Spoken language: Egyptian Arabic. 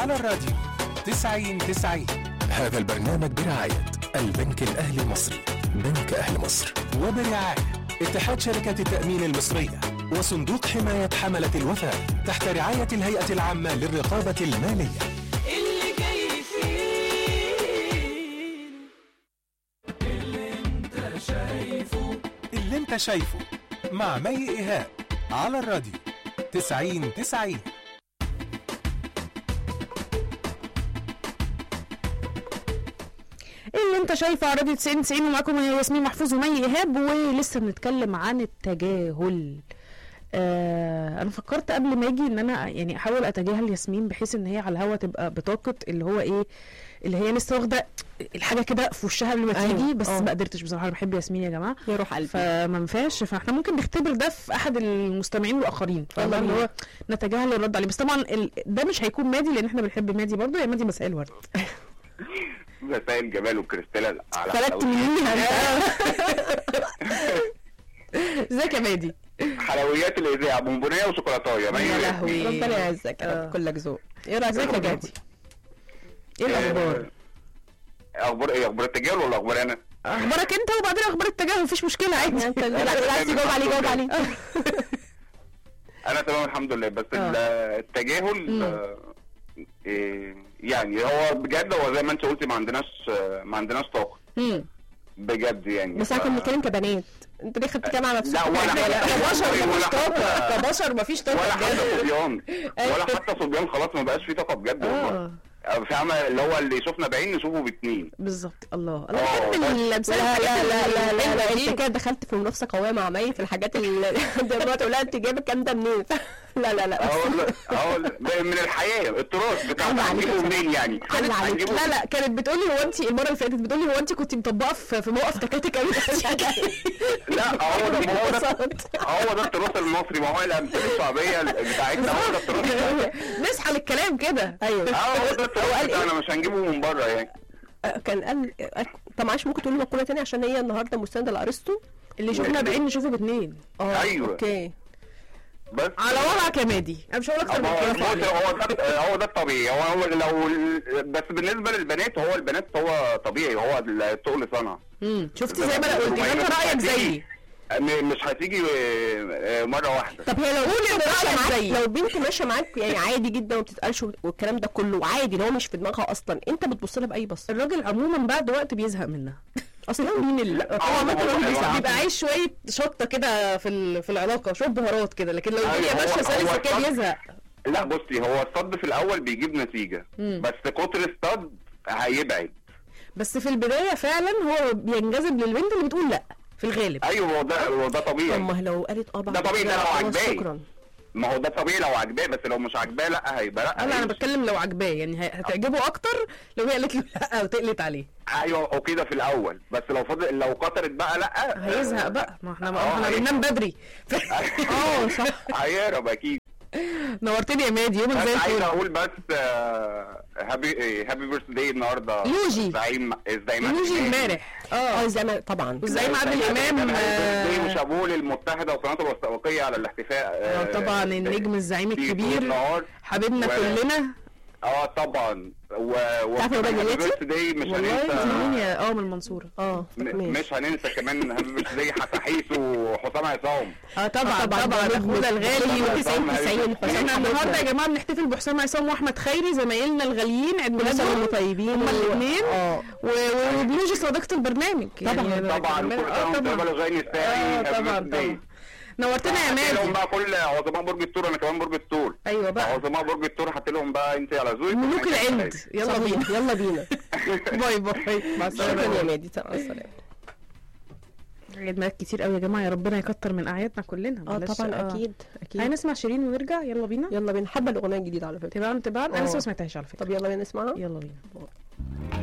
على الراديو 90 90 هذا البرنامج برعاية البنك الأهلي المصري بنك أهل مصر وبرعاية اتحاد شركة التأمين المصرية وصندوق حماية حملة الوفاة تحت رعاية الهيئة العامة للرقابة المالية اللي جاي فيه اللي انت شايفه مع مي إيهاب على الراديو 90 90 اللي انت شايفه على راديو 90 90 ومعاكم أنا ياسمين محفوظ ومي ايهاب ولسه بنتكلم عن التجاهل آه انا فكرت قبل ما اجي ان انا يعني احاول اتجاهل ياسمين بحيث ان هي على الهوا تبقى بطاقه اللي هو ايه اللي هي لسه واخده الحاجه كده في وشها قبل ما أيوة، تيجي بس اه. ما قدرتش بصراحه انا بحب ياسمين يا جماعه يا روح قلبي فما ينفعش فاحنا ممكن نختبر ده في احد المستمعين الاخرين فاهمة اللي هو نتجاهل الرد عليه بس طبعا ال... ده مش هيكون مادي لان احنا بنحب مادي برضه يا مادي مساء الورد مسائل جمال وكريستالا على فلت حلاوة- منيها انت ازيك يا مادي حلويات الاذاعه بونبونيه وشوكولاتايه يا لهوي ربنا يعزك يا آه. رب كلك ذوق ايه رايك ازيك يا جدي ايه الاخبار اخبار ايه اخبار التجاهل ولا اخبار انا؟ اخبارك انت وبعدين اخبار التجاهل مفيش مشكله عادي انت لا لا عايز تجاوب عليه جاوب عليه انا تمام الحمد لله بس ال- التجاهل مم. آه، إيه، يعني هو بجد هو زي ما انت قلتي ما عندناش آه، ما عندناش طاقه مم. بجد يعني بس احنا كنا بنتكلم كبنات انت ليه خدت كلام على نفسك لا ولا لا، لا، كبشر ولا مفيش حتى- طاقه كبشر مفيش طاقه ولا بجد. حتى صبيان ولا حتى صبيان خلاص ما بقاش في طاقه بجد والله اه فاهمه اللي هو اللي يشوفنا بعين نشوفه باتنين بالظبط الله انا اه، بحب بس- الامثله لا لا لا لا لا, لا دي. انت كده دخلت في منافسه قويه مع مي في الحاجات اللي دلوقتي تقول لها انت جايبه الكلام ده منين لا لا لا اه والله اه والله. من الحياه التراث عيب بتاعنا عليك هنجيبه يا منين يعني؟ عيب عليك. هنجيبه لا لا كانت بتقولي هو انت المره اللي فاتت بتقولي هو انت كنت مطبقه في في موقف تكاتك قوي لا هو ده ما هو ده هو ده التراث المصري ما هو الامثله الشعبيه بتاعتنا هو ده التراث نصحى للكلام كده ايوه اه هو ده التراث قال بتاعنا مش هنجيبه من بره يعني آه، كان قال آه، طب معلش ممكن تقولي مقوله تاني عشان هي النهارده مستنده لارسطو اللي شفنا بعين نشوفه باتنين اه أيوة. اوكي بس على وضعك يا مادي انا مش هقول اكتر من هو كده بص، هو ده هو ده الطبيعي هو هو لو بس بالنسبه للبنات هو البنات هو طبيعي هو التقل صنع امم شفتي زي ما انا قلت يبقى انت رايك زيي م- مش هتيجي آه، آه، مره واحده طب هي لو قولي بنت إن ماشيه رأيك معاك زيي. لو بنت ماشيه معاك يعني عادي جدا وما بتتقالش والكلام ده كله عادي اللي هو مش في دماغها اصلا انت بتبص لها باي بصه الراجل عموما بعد وقت بيزهق منها اصلا مين اللي آه، هو ما ممكن هو- يقول هو- بيزعق. بيبقى عايز شويه شطه كده في ال- في العلاقه شويه بهارات كده لكن لو أيوة، الدنيا هو- ماشيه هو سلسه كده الشط- بيزهق لا بصي هو الصد في الاول بيجيب نتيجه مم. بس كتر الصد هيبعد بس في البدايه فعلا هو بينجذب للبنت اللي بتقول لا في الغالب ايوه هو ده هو ده طب طبيعي ما لو قالت اه بعد ده طبيعي، كده ده لو خلاص عجباه. شكرا ما هو ده طبيعي لو عجباه بس لو مش عجباه لا هيبقى لا لا انا هيمشي. بتكلم لو عجباه يعني هي- هتعجبه اكتر لو هي قالت له لا وتقلت عليه ايوه وكده في الاول بس لو فضل لو كترت بقى لا هيزهق بقى ما احنا ما آه، احنا هي- بننام بدري اه صح هيهرب اكيد نورتني يا مادي يومك بس زي عايز الفل اقول بس آه، هابي هابي بيرث داي النهارده لوجي. الزعيم الزعيم نوجي امبارح اه اه زي ما طبعا والزعيم عادل امام آه، وشابوه للمتحده والقناه الوثائقيه على الاحتفاء آه، طبعا النجم الزعيم في طول الكبير النهار. حبيبنا و- كلنا اه طبعا و و تعرف هو هابي بنيتي؟ بيرث داي مش والله هننسى مين يا اه من المنصوره اه م- ماشي مش هننسى كمان هابي بيرث داي حساحيس وحسام عصام اه طبعا آه، طبعا طبعاً. اخونا الغالي طبعاً. 90 90 احنا النهارده يا جماعه بنحتفل بحسام عصام واحمد خيري زمايلنا الغاليين عيد كل سنه ميلادهم وانتم طيبين هما و- الاثنين اه وبلوجي صديقه البرنامج طبعاً. طبعا كل آه، سنه وانت طبعا طيبه لغايه الثاني اه هابي طبعا بيرث داي طبعا نورتنا يا هحكي لهم مادي بقى كل عظماء برج الثور انا كمان برج الثور ايوه بقى عظماء برج الثور هحط لهم بقى انت على ذوقك ملوك وإحنا العند يلا بينا يلا بينا باي باي مع شكرا يا السلامه مادي مع السلامه عيد ميلاد كتير قوي يا جماعه يا ربنا يكتر من اعيادنا كلنا اه بلاش- طبعا اكيد اكيد هنسمع شيرين ونرجع يلا بينا يلا بينا حابه الاغنيه الجديده على فكره تبقى تبقى انا اه. لسه ما سمعتهاش على فكره طب يلا بينا نسمعها يلا بينا